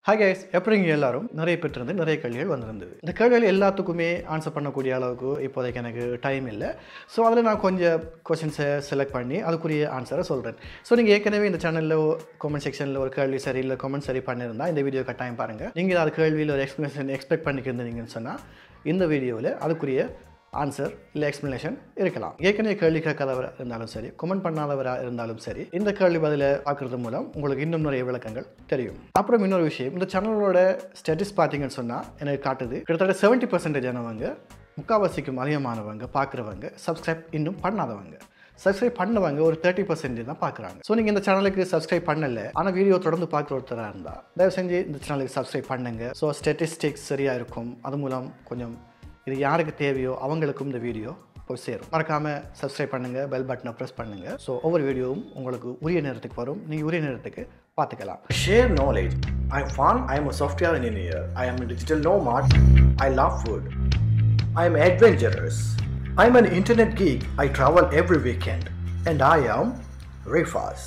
Hi guys எப்படிங்க எல்லாரும் நிறைய பேர் நிறைய கேள்விகள் வந்திருந்தது இந்த கேள்விகள் எல்லாத்துக்குமே ஆன்சர் பண்ணக்கூடிய அளவுக்கு இப்போதைக்கு எனக்கு டைம் இல்லை ஸோ அதில் நான் கொஞ்சம் கொஷின்ஸை செலக்ட் பண்ணி அதுக்குரிய ஆன்சரை சொல்கிறேன் ஸோ நீங்கள் ஏற்கனவே இந்த சேனலில் கமெண்ட் செக்ஷனில் ஒரு கேள்வி சரி இல்லை கமெண்ட் சரி பண்ணியிருந்தா இந்த வீடியோ கட்டாயம் பாருங்கள் நீங்கள் அது கேள்வியில் ஒரு எக்ஸ்ப்ளனேஷன் எக்ஸ்பெக்ட் பண்ணிக்கிருந்தீங்கன்னு சொன்னால் இந்த வீடியோவில் அதுக்குரிய ஆன்சர் இல்லை எக்ஸ்ப்ளனேஷன் இருக்கலாம் ஏற்கனவே கேள்வி கேட்காதவராக இருந்தாலும் சரி கமெண்ட் பண்ணாதவராக இருந்தாலும் சரி இந்த கேள்வி பதிலை பார்க்குறது மூலம் உங்களுக்கு இன்னும் நிறைய விளக்கங்கள் தெரியும் அப்புறம் இன்னொரு விஷயம் இந்த சேனலோட ஸ்டேட்டஸ் பார்த்தீங்கன்னு சொன்னால் எனக்கு காட்டுது கிட்டத்தட்ட செவன்ட்டி பர்சன்டேஜ் ஆனவங்க முக்கால்வாசிக்கும் அதிகமானவங்க பார்க்குறவங்க சப்ஸ்கிரைப் இன்னும் பண்ணாதவங்க சப்ஸ்கிரைப் பண்ணவங்க ஒரு தேர்ட்டி பர்சன்டேஜ் தான் பார்க்குறாங்க ஸோ நீங்கள் இந்த சேனலுக்கு சப்ஸ்கிரைப் பண்ணல ஆனால் வீடியோ தொடர்ந்து பார்க்குற ஒருத்தராக இருந்தால் தயவு செஞ்சு இந்த சேனலுக்கு சப்ஸ்கிரைப் பண்ணுங்க ஸோ ஸ்டேட்டிஸ்டிக்ஸ் சரியாக இருக்கும் அது மூலம் கொஞ்சம் இது யாருக்கு தேவையோ அவங்களுக்கும் இந்த வீடியோ போய் சேரும் மறக்காமல் சப்ஸ்கிரைப் பண்ணுங்கள் பெல் பட்டனை ப்ரெஸ் பண்ணுங்கள் ஸோ ஒவ்வொரு வீடியோவும் உங்களுக்கு உரிய நேரத்துக்கு வரும் நீங்கள் உரிய நேரத்துக்கு பார்த்துக்கலாம் Share knowledge. I'm fun. I'm a software engineer. I am a digital nomad. I love food. I'm adventurous. I'm an internet geek. I travel every weekend. And I am Rifas.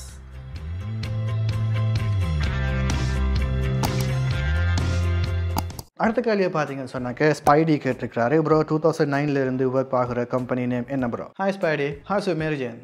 அடுத்த கேள்வியை பார்த்தீங்கன்னு சொன்னாக்க ஸ்பைடி கேட்டிருக்கிறாரு bro two thousand நைன்லேருந்து work ஆகிற company name என்ன bro hi Spidey hi சு மேரிஜன்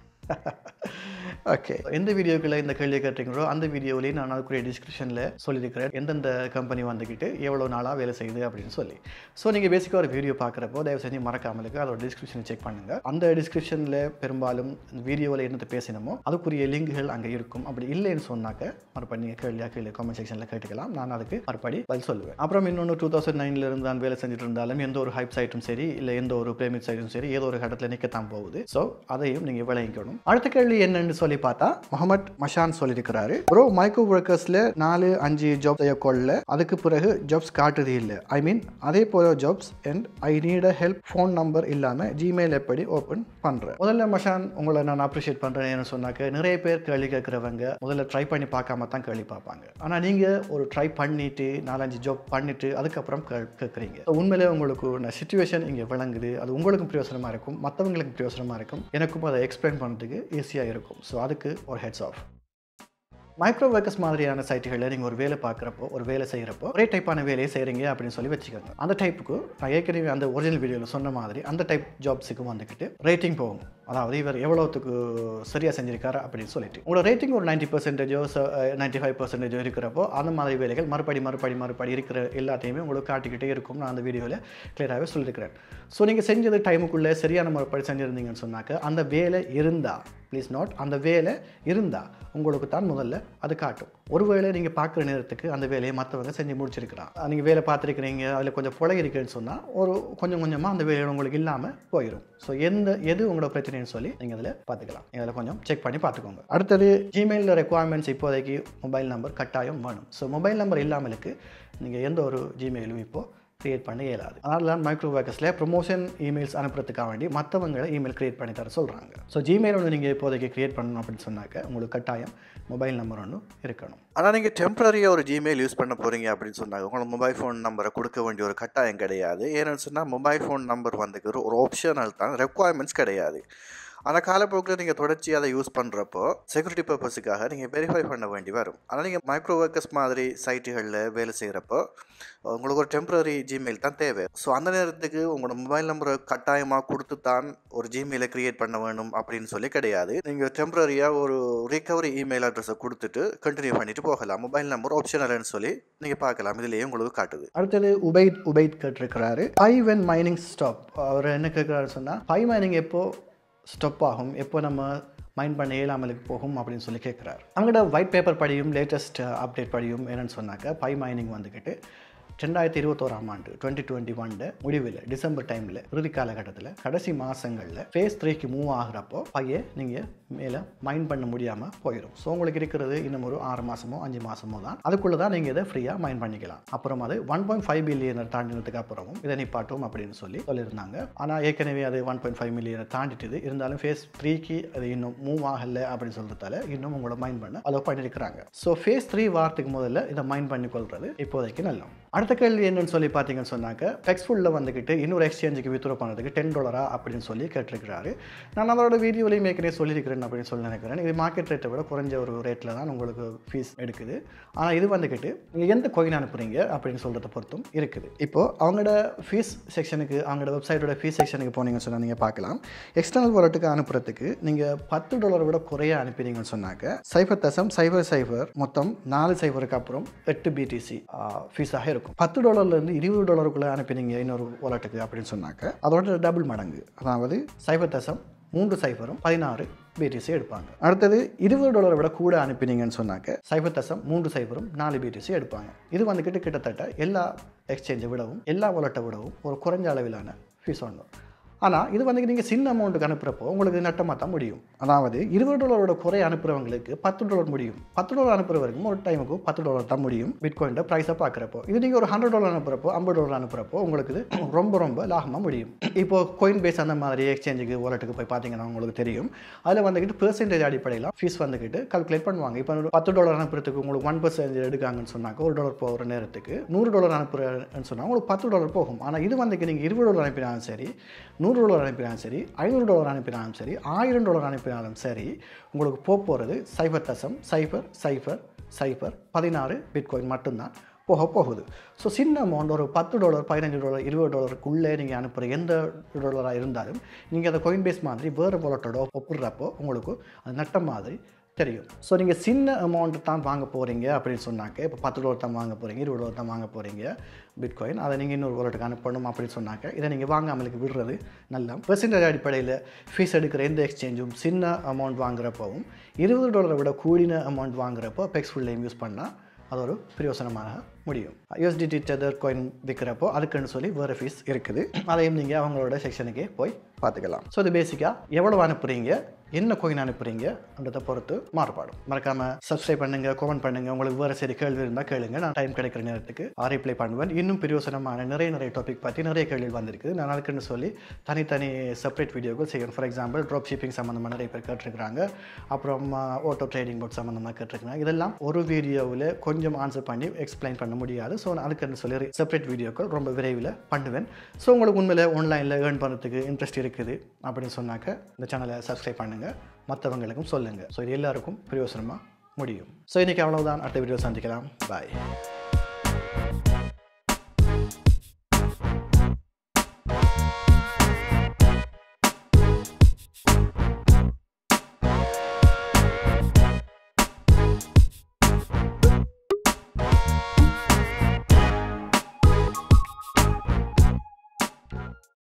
ஓகே எந்த வீடியோக்குள்ள இந்த கேள்வியை கேட்டீங்களோ அந்த வீடியோவிலேயே நான் அதுக்குரிய டிஸ்கிரிப்ஷனில் சொல்லியிருக்கிறேன் எந்தெந்த கம்பெனி வந்துக்கிட்டு எவ்வளோ நாளாக வேலை செய்யுது அப்படின்னு சொல்லி ஸோ நீங்கள் பேசிக்காக ஒரு வீடியோ பார்க்குறப்போ தயவு செஞ்சு மறக்காமலுக்கு அதோட டிஸ்கிரிப்ஷனை செக் பண்ணுங்கள் அந்த டிஸ்கிரிப்ஷனில் பெரும்பாலும் வீடியோவில் என்னத்தை பேசினமோ அதுக்குரிய லிங்குகள் அங்கே இருக்கும் அப்படி இல்லைன்னு சொன்னாக்க மறுபடி நீங்கள் கேள்வியாக கீழே காமெண்ட் செக்ஷனில் கேட்டுக்கலாம் நான் அதுக்கு மறுபடி பதில் சொல்லுவேன் அப்புறம் இன்னொன்று டூ தௌசண்ட் நைன்லேருந்து நான் வேலை செஞ்சுட்டு இருந்தாலும் எந்த ஒரு ஹைப் சைட்டும் சரி இல்லை எந்த ஒரு பிரேமிட் சைட்டும் சரி ஏதோ ஒரு இடத்துல நிற்கத்தான் போகுது ஸோ அதையும் நீங்கள் விளங்கிக்கணும் அடுத்த கேள்வி என்னன்னு சொல்லி பார்த்தா முகமது மஷான் சொல்லியிருக்கிறாரு ப்ரோ மைக்ரோ ஒர்க்கர்ஸில் நாலு அஞ்சு ஜாப் செய்யக்கொள்ள அதுக்கு பிறகு ஜாப்ஸ் காட்டுது இல்லை ஐ மீன் அதே போல jobs and I need a help phone number இல்லாமல் ஜிமெயில் எப்படி ஓப்பன் பண்ணுறேன் முதல்ல மஷான் உங்களை நான் அப்ரிஷியேட் பண்ணுறேன் ஏன்னு சொன்னாக்க நிறைய பேர் கேள்வி கேட்குறவங்க முதல்ல ட்ரை பண்ணி பார்க்காம தான் கேள்வி பார்ப்பாங்க ஆனால் நீங்கள் ஒரு ட்ரை பண்ணிட்டு நாலஞ்சு ஜாப் பண்ணிட்டு அதுக்கப்புறம் கே கேட்குறீங்க உண்மையிலே உங்களுக்கு சுச்சுவேஷன் இங்கே விளங்குது அது உங்களுக்கும் பிரயோசனமாக இருக்கும் மற்றவங்களுக்கும் பிரயோசனமாக இருக்கும் எனக்கும் அதை எக்ஸ்பிளைன் பண்ணுறதுக்கு ஈஸியாக இருக்கும் ஸோ அதுக்கு ஒரு ஹெட்ஸ் ஆஃப் மைக்ரோ ஒர்க்கர்ஸ் மாதிரியான சைட்டுகளில் நீங்கள் ஒரு வேலை பார்க்குறப்போ ஒரு வேலை செய்கிறப்போ ஒரே டைப்பான வேலையை செய்கிறீங்க அப்படின்னு சொல்லி வச்சுக்கோங்க அந்த டைப்புக்கு நான் ஏற்கனவே அந்த ஒரிஜினல் வீடியோவில் சொன்ன மாதிரி அந்த டைப் ஜாப்ஸுக்கு வந்துக்கிட்டு ரேட்டிங் போகும் அதாவது இவர் எவ்வளோத்துக்கு சரியாக செஞ்சிருக்காரு அப்படின்னு சொல்லிட்டு உங்களோட ரேட்டிங் ஒரு நைன்ட்டி பர்சன்டேஜோ நைன்ட்டி ஃபைவ் பர்சன்டேஜோ இருக்கிறப்போ அந்த மாதிரி வேலைகள் மறுபடி மறுபடி மறுபடி இருக்கிற எல்லாத்தையுமே உங்களுக்கு காட்டிக்கிட்டே இருக்கும் நான் அந்த வீடியோவில் கிளியராகவே சொல்லியிருக்கிறேன் ஸோ நீங்கள் செஞ்சது டைமுக்குள்ளே சரியான முறைப்படி செஞ்சுருந்தீங்கன்னு சொன்னாக்க அந்த வேலை இருந்தால் ப்ளீஸ் நாட் அந்த வேலை இருந்தால் உங்களுக்கு தான் முதல்ல அது காட்டும் ஒருவேளை நீங்கள் பார்க்குற நேரத்துக்கு அந்த வேலையை மற்றவங்க செஞ்சு முடிச்சிருக்கிறான் நீங்கள் வேலை பார்த்துருக்கிறீங்க அதில் கொஞ்சம் புலை இருக்குன்னு சொன்னால் ஒரு கொஞ்சம் கொஞ்சமாக அந்த வேலை உங்களுக்கு இல்லாமல் போயிடும் ஸோ எந்த எது உங்களோட பிரச்சனைன்னு சொல்லி நீங்கள் அதில் பார்த்துக்கலாம் நீங்கள் அதில் கொஞ்சம் செக் பண்ணி பார்த்துக்கோங்க அடுத்தது ஜிமெயிலில் ரெக்குவயர்மெண்ட்ஸ் இப்போதைக்கு மொபைல் நம்பர் கட்டாயம் வேணும் ஸோ மொபைல் நம்பர் இல்லாமலுக்கு நீங்கள் எந்த ஒரு ஜிமெயிலும் இப்போது க்ரியேட் பண்ண இயலாது அதனால தான் மைக்ரோ வேக்கர்ஸில் ப்ரொமோஷன் இமெயில்ஸ் அனுப்புறதுக்காக வேண்டி மற்றவங்களை இமெயில் க்ரியேட் பண்ணி தர சொல்கிறாங்க ஸோ ஜிமெயில் ஒன்று நீங்கள் இப்போதைக்கு க்ரியேட் பண்ணணும் அப்படின்னு சொன்னாக்க உங்களுக்கு கட்டாயம் மொபைல் நம்பர் ஒன்று இருக்கணும் ஆனால் நீங்கள் டெம்பரரியாக ஒரு ஜிமெயில் யூஸ் பண்ண போகிறீங்க அப்படின்னு சொன்னாங்க உங்களோட மொபைல் ஃபோன் நம்பரை கொடுக்க வேண்டிய ஒரு கட்டாயம் கிடையாது ஏன்னு சொன்னால் மொபைல் ஃபோன் நம்பர் வந்துக்கிற ஒரு ஆப்ஷனல் தான் ரெக்குவயர்மெண்ட்ஸ் கிடையாது ஆனால் காலப்போக்கில் நீங்கள் தொடர்ச்சி அதை யூஸ் பண்ணுறப்போ செக்யூரிட்டி பர்பஸுக்காக நீங்கள் வெரிஃபை பண்ண வேண்டி வரும் ஆனால் நீங்கள் மைக்ரோ ஒர்க்கர்ஸ் மாதிரி சைட்டுகளில் வேலை செய்கிறப்போ உங்களுக்கு ஒரு டெம்பரரி ஜிமெயில் தான் தேவை ஸோ அந்த நேரத்துக்கு உங்களோட மொபைல் நம்பரை கட்டாயமாக கொடுத்து தான் ஒரு ஜிமெயிலை க்ரியேட் பண்ண வேணும் அப்படின்னு சொல்லி கிடையாது நீங்கள் டெம்பரரியாக ஒரு ரிகவரி இமெயில் அட்ரஸை கொடுத்துட்டு கண்டினியூ பண்ணிட்டு போகலாம் மொபைல் நம்பர் ஆப்ஷனல்னு சொல்லி நீங்கள் பார்க்கலாம் இதுலேயே உங்களுக்கு காட்டுது அடுத்தது உபைத் உபைத் கேட்டிருக்கிறாரு பை வென் மைனிங் ஸ்டாப் அவர் என்ன கேட்குறாரு சொன்னால் பை மைனிங் எப்போ ஸ்டாப் ஆகும் எப்போ நம்ம மைண்ட் பண்ண இயலாமலுக்கு போகும் அப்படின்னு சொல்லி கேட்குறாரு அவங்களோட ஒயிட் பேப்பர் படியும் லேட்டஸ்ட் அப்டேட் படியும் என்னன்னு சொன்னாக்க பை மைனிங் வந்துக்கிட்டு ரெண்டாயிரத்தி இருபத்தோராம் ஆண்டு டுவெண்ட்டி டுவெண்ட்டி ஒன்ல முடிவில் டிசம்பர் டைமில் இறுதி காலகட்டத்தில் கடைசி மாதங்களில் ஃபேஸ் த்ரீக்கு மூவ் ஆகிறப்போ பைய நீங்கள் மேலே மைண்ட் பண்ண முடியாமல் போயிடும் ஸோ உங்களுக்கு இருக்கிறது இன்னும் ஒரு ஆறு மாதமோ அஞ்சு மாதமோ தான் அதுக்குள்ளே தான் நீங்கள் இதை ஃப்ரீயாக மைண்ட் பண்ணிக்கலாம் அப்புறம் அது ஒன் பாயிண்ட் ஃபைவ் பில்லியனை தாண்டினதுக்கு அப்புறமும் இதை நிப்பாட்டும் அப்படின்னு சொல்லி சொல்லியிருந்தாங்க ஆனால் ஏற்கனவே அது ஒன் பாயிண்ட் ஃபைவ் மில்லியனை தாண்டிட்டுது இருந்தாலும் ஃபேஸ் த்ரீக்கு அது இன்னும் மூவ் ஆகலை அப்படின்னு சொல்கிறதால இன்னும் உங்களை மைண்ட் பண்ண அலோவ் பண்ணியிருக்கிறாங்க ஸோ ஃபேஸ் த்ரீ வாரத்துக்கு முதல்ல இதை மைண்ட் பண்ணி கொள்வது இப்போதைக்கு நல்ல அடுத்த கேள்வி என்னன்னு சொல்லி பார்த்தீங்கன்னு சொன்னாக்க ஃபெக்ஸ்ஃபுல்லில் வந்துக்கிட்டு இன்னொரு எக்ஸ்சேஞ்சுக்கு வித்ரோ பண்ணுறதுக்கு டென் டாலரா அப்படின்னு சொல்லி கேட்டிருக்கிறாரு நான் அதோட வீடியோலையும் ஏற்கனவே சொல்லியிருக்கிறேன் அப்படின்னு சொல்லி நினைக்கிறேன் இது மார்க்கெட் ரேட்டை விட குறைஞ்ச ஒரு ரேட்டில் தான் உங்களுக்கு ஃபீஸ் எடுக்குது ஆனால் இது வந்துக்கிட்டு நீங்கள் எந்த கோயின் அனுப்புகிறீங்க அப்படின்னு சொல்கிறத பொறுத்தும் இருக்குது இப்போது அவங்களோட ஃபீஸ் செக்ஷனுக்கு அவங்களோட வெப்சைட்டோட ஃபீஸ் செக்ஷனுக்கு போனீங்கன்னு சொன்னால் நீங்கள் பார்க்கலாம் எக்ஸ்டர்னல் வாலெட்டுக்கு அனுப்புறதுக்கு நீங்கள் பத்து டாலரை விட குறைய அனுப்பினீங்கன்னு சொன்னாக்க சைபர் தசம் சைபர் சைபர் மொத்தம் நாலு சைபருக்கு அப்புறம் எட்டு பிடிசி ஃபீஸாக இருக்கும் பத்து டாலர்லேருந்து இருபது டாலருக்குள்ளே அனுப்பினீங்க இன்னொரு வாலெட்டுக்கு அப்படின்னு சொன்னாக்க அதோட டபுள் மடங்கு அதாவது சைபர் தசம் மூன்று சைபரும் பதினாறு பிடிசி எடுப்பாங்க அடுத்தது இருபது டாலரை விட கூட அனுப்பினீங்கன்னு சொன்னாக்க சைபர் தசம் மூன்று சைபரும் நாலு பிடிசி எடுப்பாங்க இது வந்துக்கிட்டு கிட்டத்தட்ட எல்லா எக்ஸ்சேஞ்சை விடவும் எல்லா வாலெட்டை விடவும் ஒரு குறைஞ்ச அளவிலான ஃபீஸ் ஒன்று ஆனால் இது வந்து நீங்கள் சின்ன அமௌண்ட்டுக்கு அனுப்புகிறப்போ உங்களுக்கு நட்டமாக தான் முடியும் அதாவது இருபது டாலரோட குறை அனுப்புகிறவங்களுக்கு பத்து டாலர் முடியும் பத்து டாலர் அனுப்புகிறவருக்கும் ஒரு டைமுக்கு பத்து டாலர் தான் முடியும் பிட்காயின் ப்ரைஸை பார்க்குறப்போ இது நீங்கள் ஒரு ஹண்ட்ரட் டாலர் அனுப்புகிறப்போ ஐம்பது டாலர் அனுப்புகிறப்போ உங்களுக்கு இது ரொம்ப ரொம்ப லாபமாக முடியும் இப்போ கோயின் பேஸ் அந்த மாதிரி எக்ஸ்சேஞ்சுக்கு வாலெட்டுக்கு போய் பார்த்தீங்கன்னா உங்களுக்கு தெரியும் அதில் வந்துக்கிட்டு பெர்சென்டேஜ் அடிப்படையில் ஃபீஸ் வந்துக்கிட்டு கால்குலேட் பண்ணுவாங்க இப்போ ஒரு பத்து டாலர் அனுப்புறதுக்கு உங்களுக்கு ஒன் பர்சன்டேஜ் எடுக்காங்கன்னு சொன்னாக்க ஒரு டாலர் போகிற நேரத்துக்கு நூறு டாலர் அனுப்புறேன்னு சொன்னால் உங்களுக்கு பத்து டாலர் போகும் ஆனால் இது வந்துக்கு நீங்கள் இருபது டாலர் அனுப்பினாலும் சரி நூறு டாலர் அனுப்பினாலும் சரி ஐநூறு டாலர் அனுப்பினாலும் சரி ஆயிரம் டாலர் அனுப்பினாலும் சரி உங்களுக்கு போக போகிறது சைபர் தசம் சைபர் சைபர் சைபர் பதினாறு பிட்காயின் மட்டும்தான் போக போகுது ஸோ சின்ன அமௌண்ட் ஒரு பத்து டாலர் பதினஞ்சு டாலர் இருபது டாலருக்குள்ளே நீங்கள் அனுப்புகிற எந்த டாலராக இருந்தாலும் நீங்கள் அதை கோயின் பேஸ் மாதிரி வேறு வாலெட்டோட ஒப்பிடுறப்போ உங்களுக்கு அது நட்ட மாதிரி தெரியும் ஸோ நீங்கள் சின்ன அமௌண்ட் தான் வாங்க போகிறீங்க அப்படின்னு சொன்னாக்க இப்போ பத்து டாலர் தான் வாங்க போகிறீங்க இருபது டாலர் தான் வாங்க போகிறீங்க பிட்காயின் அதை நீங்கள் இன்னொரு வாலெட்டுக்கு அனுப்பணும் அப்படின்னு சொன்னாக்க இதை நீங்கள் வாங்காமலுக்கு விடுறது நல்ல பெர்சன்டேஜ் அடிப்படையில் ஃபீஸ் எடுக்கிற எந்த எக்ஸ்சேஞ்சும் சின்ன அமௌண்ட் வாங்குறப்பவும் இருபது டாலரை விட கூடின அமௌண்ட் வாங்குறப்போ பெக்ஸ் ஃபுல்லையும் யூஸ் பண்ணால் அது ஒரு பிரயோசனமாக முடியும் யூஎஸ்டிடி டெதர் காயின் விற்கிறப்போ அதுக்குன்னு சொல்லி வேறு ஃபீஸ் இருக்குது அதையும் நீங்கள் அவங்களோட செக்ஷனுக்கே போய் பார்த்துக்கலாம் ஸோ இது பேசிக்காக எவ்வளோ அனுப்புகிறீங்க என்ன கோயின் அனுப்புறீங்கன்றதை பொறுத்து மாறுபாடும் மறக்காம சப்ஸ்கிரைப் பண்ணுங்க கமெண்ட் பண்ணுங்க உங்களுக்கு வேறு சரி கேள்வி இருந்தால் கேளுங்க நான் டைம் கிடைக்கிற நேரத்துக்கு ரிப்ளை பண்ணுவேன் இன்னும் பிரயோசனமான நிறைய நிறைய டாபிக் பற்றி நிறைய கேள்வி வந்திருக்குது நான் அதுக்குன்னு சொல்லி தனித்தனி செப்பரேட் வீடியோக்கள் செய்யணும் ஃபார் எக்ஸாம்பிள் ட்ராப் ஷிப்பிங் சம்மந்தமாக நிறைய பேர் கேட்டிருக்கிறாங்க அப்புறம் ஆட்டோ ட்ரேடிங் போர்ட் சம்மந்தமாக கேட்டிருக்கிறாங்க இதெல்லாம் ஒரு வீடியோவில் கொஞ்சம் ஆன்சர் பண்ணி எக்ஸ்பிளைன் பண்ண முடியாது ஸோ அதுக்குன்னு சொல்லி செப்பரேட் வீடியோக்கள் ரொம்ப விரைவில் பண்ணுவேன் ஸோ உங்களுக்கு உண்மையில் ஆன்லைனில் ஏர்ன் பண்ணுறதுக்கு இன்ட்ரெஸ்ட் இருக்குது அப்படின்னு சொன்னாக்க இந்த சேனலை சப்ஸ்கிரைப் பண்ணுங்கள் மற்றவங்களுக்கும் சொல்லுங்கள் ஸோ இது எல்லாருக்கும் பிரயோசனமாக முடியும் ஸோ இன்றைக்கி அவ்வளவுதான் அடுத்த வீடியோ சந்திக்கலாம் பாய்